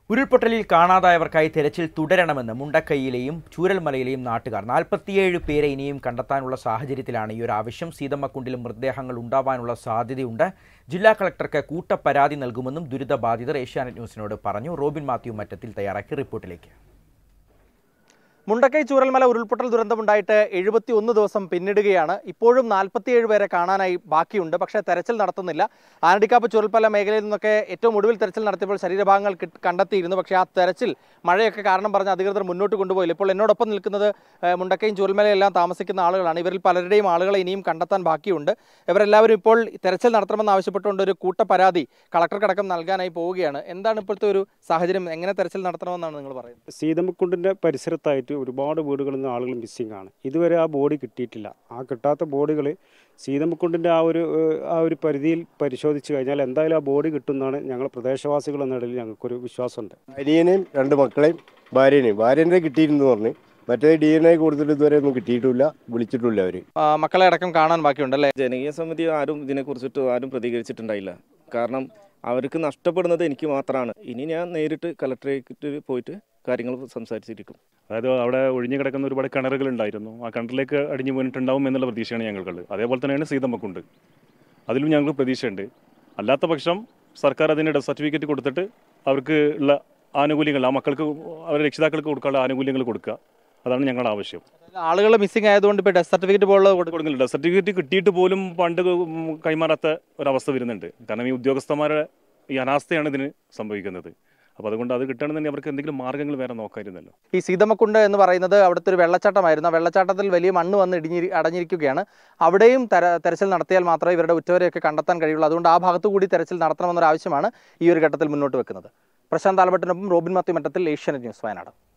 ഉരുൾപൊട്ടലിൽ കാണാതായവർക്കായി തെരച്ചിൽ തുടരണമെന്ന് മുണ്ടക്കൈയിലെയും ചൂരൽമലയിലെയും നാട്ടുകാർ നാൽപ്പത്തിയേഴ് പേരെ ഇനിയും കണ്ടെത്താനുള്ള സാഹചര്യത്തിലാണ് ഈ ഒരു ആവശ്യം സീതമ്മക്കുണ്ടിലും മൃതദേഹങ്ങൾ ഉണ്ടാവാനുള്ള സാധ്യതയുണ്ട് ജില്ലാ കളക്ടർക്ക് കൂട്ടപ്പരാതി നൽകുമെന്നും ദുരിതബാധിതർ ഏഷ്യാനെറ്റ് ന്യൂസിനോട് പറഞ്ഞു റോബിൻ മാത്യു മറ്റത്തിൽ തയ്യാറാക്കിയ റിപ്പോർട്ടിലേക്ക് മുണ്ടക്കൈ ചൂരൽമല ഉരുൾപൊട്ടൽ ദുരന്തമുണ്ടായിട്ട് എഴുപത്തി ഒന്ന് ദിവസം പിന്നിടുകയാണ് ഇപ്പോഴും നാൽപ്പത്തിയേഴ് പേരെ കാണാനായി ബാക്കിയുണ്ട് പക്ഷേ തെരച്ചിൽ നടത്തുന്നില്ല ആനടിക്കാപ്പ് ചുരൽമല മേഖലയിൽ നിന്നൊക്കെ ഏറ്റവും ഒടുവിൽ തെരച്ചിൽ നടത്തിയപ്പോൾ ശരീരഭാഗങ്ങൾ കിട്ട്- കണ്ടെത്തിയിരുന്നു പക്ഷേ ആ തെരച്ചിൽ മഴയൊക്കെ കാരണം പറഞ്ഞ് അധികൃതർ മുന്നോട്ട് കൊണ്ടുപോയില്ല ഇപ്പോൾ എന്നോടൊപ്പം നിൽക്കുന്നത് ഏഹ്, മുണ്ടക്കൈയും ചൂരൽമലയെല്ലാം താമസിക്കുന്ന ആളുകളാണ് ഇവരിൽ പലരുടെയും ആളുകളെ ഇനിയും കണ്ടെത്താൻ ബാക്കിയുണ്ട് ഇവരെല്ലാവരും ഇപ്പോൾ തെരച്ചിൽ നടത്തണമെന്ന് ആവശ്യപ്പെട്ടുകൊണ്ട് ഒരു കൂട്ട പരാതി കളക്ടർക്കടക്കം നൽകാനായി പോവുകയാണ് എന്താണ് ഇപ്പോഴത്തെ ഒരു സാഹചര്യം എങ്ങനെ തെരച്ചിൽ നടത്തണമെന്നാണ് നിങ്ങൾ പറയുന്നത് സീതമ്മക്കുണ്ടിൻ്റെ പരിസരത്തായിട്ട് ഒരുപാട് വീടുകളിൽ നിന്ന് ആളുകൾ മിസ്സിംഗ് ആണ് ഇതുവരെ ആ ബോഡി കിട്ടിയിട്ടില്ല ആ കിട്ടാത്ത ബോഡികൾ സീതമ്മക്കുണ്ടിൻ്റെ ആ ഒരു ഏഹ്, ആ ഒരു പരിധിയിൽ പരിശോധിച്ച് കഴിഞ്ഞാൽ എന്തായാലും ആ ബോഡി കിട്ടുമെന്നാണ് ഞങ്ങൾ പ്രദേശവാസികൾ എന്ന നിലയിൽ ഞങ്ങൾക്കൊരു വിശ്വാസമുണ്ട് അനിയനെയും രണ്ട് മക്കളെയും ഭാര്യനെയും ഭാര്യൻ്റെ കിട്ടിയിരുന്നു പറഞ്ഞ് മറ്റേ ഡി എൻ ഐ കൊടുത്തിട്ട് ഇതുവരെ ഒന്നും കിട്ടിയിട്ടില്ല വിളിച്ചിട്ടില്ല അവർ ആ, മക്കളെ അടക്കം കാണാൻ ബാക്കിയുണ്ടല്ലേ ജനകീയ സമിതി ആരും ഇതിനെക്കുറിച്ചിട്ട് ആരും പ്രതികരിച്ചിട്ടുണ്ടായില്ല കാരണം അവർക്ക് നഷ്ടപ്പെടുന്നത് എനിക്ക് മാത്രമാണ് ഇനി ഞാൻ നേരിട്ട് കലക്ടറേറ്റിൽ പോയിട്ട് കാര്യങ്ങൾ സംസാരിച്ചിരിക്കും അതായത് അവിടെ ഒഴിഞ്ഞു കിടക്കുന്ന ഒരുപാട് കിണറുകൾ ഉണ്ടായിരുന്നു ആ കിണറിലേക്ക് അടിഞ്ഞു വീണിട്ടുണ്ടാവും എന്നുള്ള പ്രതീക്ഷയാണ് ഞങ്ങൾക്കുള്ളത് അതേപോലെ തന്നെയാണ് സീതമ്മക്കുണ്ട് അതിലും ഞങ്ങൾക്ക് പ്രതീക്ഷയുണ്ട് അല്ലാത്ത പക്ഷം സർക്കാർ അതിന് ഡെത്ത് സർട്ടിഫിക്കറ്റ് കൊടുത്തിട്ട് അവർക്ക് ഉള്ള ആനുകൂല്യങ്ങൾ ആ മക്കൾക്ക് അവരുടെ രക്ഷിതാക്കൾക്ക് കൊടുക്കാനുള്ള ആനുകൂല്യങ്ങൾ കൊടുക്കുക അതാണ് ഞങ്ങളുടെ ആവശ്യം ആളുകൾ മിസ്സിംഗ് ആയതുകൊണ്ട് ഇപ്പോൾ ഡെത്ത് സർട്ടിഫിക്കറ്റ് പോലുള്ളത് കൊടുക്കും കൊടുക്കുന്നില്ല ഡെത്ത് സർട്ടിഫിക്കറ്റ് കിട്ടിയിട്ട് പോലും പണ്ട് കൈമാറാത്ത ഒരവസ്ഥ വരുന്നുണ്ട് കാരണം ഈ ഉദ്യോഗസ്ഥന്മാരുടെ ഈ അനാസ്ഥയാണ് ഇതിന് സംഭവിക്കുന്നത് അപ്പോൾ അതുകൊണ്ട് അത് കിട്ടണമെന്നുണ്ടെങ്കിൽ അവർക്ക് എന്തെങ്കിലും മാർഗ്ഗങ്ങൾ വേറെ നോക്കായിരുന്നല്ലോ ഈ സീതമ്മക്കുണ്ട് എന്ന് പറയുന്നത് അവിടുത്തെ ഒരു വെള്ളച്ചാട്ടമായിരുന്നു ആ വെള്ളച്ചാട്ടത്തിൽ വലിയ മണ്ണ് വന്ന് ഇടിഞ്ഞി അടഞ്ഞിരിക്കുകയാണ് അവിടെയും തെര തെരച്ചിൽ നടത്തിയാൽ മാത്രമേ ഇവരുടെ ഉറ്റവരെയൊക്കെ കണ്ടെത്താൻ കഴിയുള്ളൂ അതുകൊണ്ട് ആ ഭാഗത്തു കൂടി തെരച്ചിൽ നടത്തണമെന്നൊരു ആവശ്യമാണ് ഈ ഒരു ഘട്ടത്തിൽ മുന്നോട്ട് വെക്കുന്നത് പ്രശാന്ത് ആലബട്ടിനൊപ്പം റോബിൻ മാത്യു മറ്റത്തിൽ ഏഷ്യാനെറ്റ് ന്യൂസ് വയനാട്